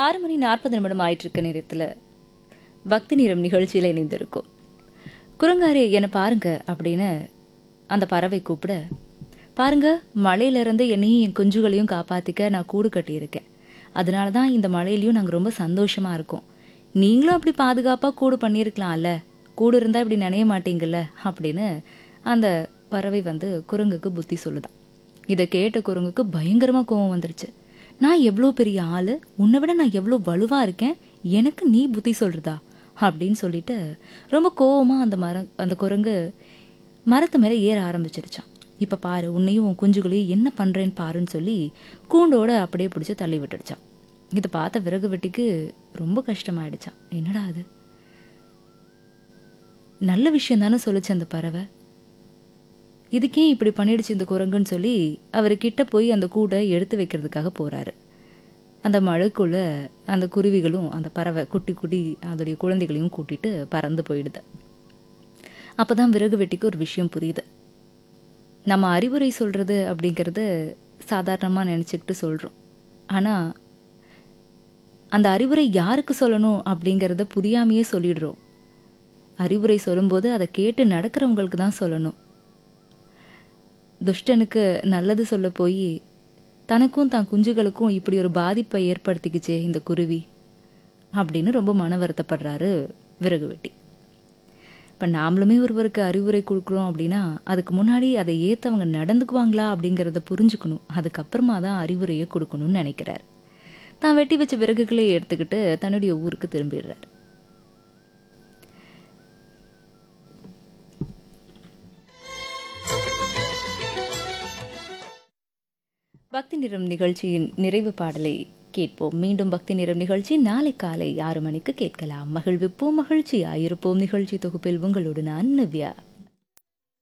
ஆறு மணி நாற்பது நிமிடம் ஆயிட்டு இருக்க நேரத்தில் பக்தி நிறம் நிகழ்ச்சியில் இணைந்திருக்கும் குரங்காரே என்னை பாருங்க அப்படின்னு அந்த பறவை கூப்பிட பாருங்க மழையிலிருந்து என்னையும் என் குஞ்சுகளையும் காப்பாத்திக்க நான் கூடு கட்டியிருக்கேன் அதனால தான் இந்த மழையிலையும் நாங்கள் ரொம்ப சந்தோஷமா இருக்கோம் நீங்களும் அப்படி பாதுகாப்பாக கூடு பண்ணியிருக்கலாம்ல கூடு இருந்தால் இப்படி நினைய மாட்டீங்கல்ல அப்படின்னு அந்த பறவை வந்து குரங்குக்கு புத்தி சொல்லுதான் இதை கேட்ட குரங்குக்கு பயங்கரமாக கோவம் வந்துருச்சு நான் எவ்வளோ பெரிய ஆளு உன்னை விட நான் எவ்வளோ வலுவா இருக்கேன் எனக்கு நீ புத்தி சொல்றதா அப்படின்னு சொல்லிட்டு ரொம்ப கோவமா அந்த மரம் அந்த குரங்கு மரத்து மேலே ஏற ஆரம்பிச்சிருச்சான் இப்போ பாரு உன்னையும் உன் குஞ்சுகளையும் என்ன பண்றேன்னு பாருன்னு சொல்லி கூண்டோட அப்படியே பிடிச்சி தள்ளி விட்டுடுச்சான் இதை பார்த்த விறகு வெட்டிக்கு ரொம்ப கஷ்டமாயிடுச்சான் என்னடா அது நல்ல விஷயம் தானே சொல்லுச்சு அந்த பறவை இதுக்கே இப்படி பண்ணிடுச்சு இந்த குரங்குன்னு சொல்லி அவர் கிட்ட போய் அந்த கூடை எடுத்து வைக்கிறதுக்காக போறாரு அந்த மழைக்குள்ள அந்த குருவிகளும் அந்த பறவை குட்டி குட்டி அதோடைய குழந்தைகளையும் கூட்டிட்டு பறந்து போயிடுது அப்பதான் விறகு வெட்டிக்கு ஒரு விஷயம் புரியுது நம்ம அறிவுரை சொல்றது அப்படிங்கிறது சாதாரணமா நினைச்சுக்கிட்டு சொல்றோம் ஆனா அந்த அறிவுரை யாருக்கு சொல்லணும் அப்படிங்கிறத புரியாமையே சொல்லிடுறோம் அறிவுரை சொல்லும்போது அதை கேட்டு நடக்கிறவங்களுக்கு தான் சொல்லணும் துஷ்டனுக்கு நல்லது சொல்ல போய் தனக்கும் தான் குஞ்சுகளுக்கும் இப்படி ஒரு பாதிப்பை ஏற்படுத்திக்கிச்சே இந்த குருவி அப்படின்னு ரொம்ப மன வருத்தப்படுறாரு விறகு வெட்டி இப்போ நாமளுமே ஒருவருக்கு அறிவுரை கொடுக்குறோம் அப்படின்னா அதுக்கு முன்னாடி அதை ஏற்றவங்க நடந்துக்குவாங்களா அப்படிங்கிறத புரிஞ்சுக்கணும் அதுக்கப்புறமா தான் அறிவுரையை கொடுக்கணும்னு நினைக்கிறார் தான் வெட்டி வச்ச விறகுகளை எடுத்துக்கிட்டு தன்னுடைய ஊருக்கு திரும்பிடுறார் பக்தி நிறம் நிகழ்ச்சியின் நிறைவு பாடலை கேட்போம் மீண்டும் பக்தி நிறம் நிகழ்ச்சி நாளை காலை ஆறு மணிக்கு கேட்கலாம் மகிழ்விப்போம் மகிழ்ச்சியாயிருப்போம் நிகழ்ச்சி தொகுப்பில் உங்களோடு நான் நவ்யா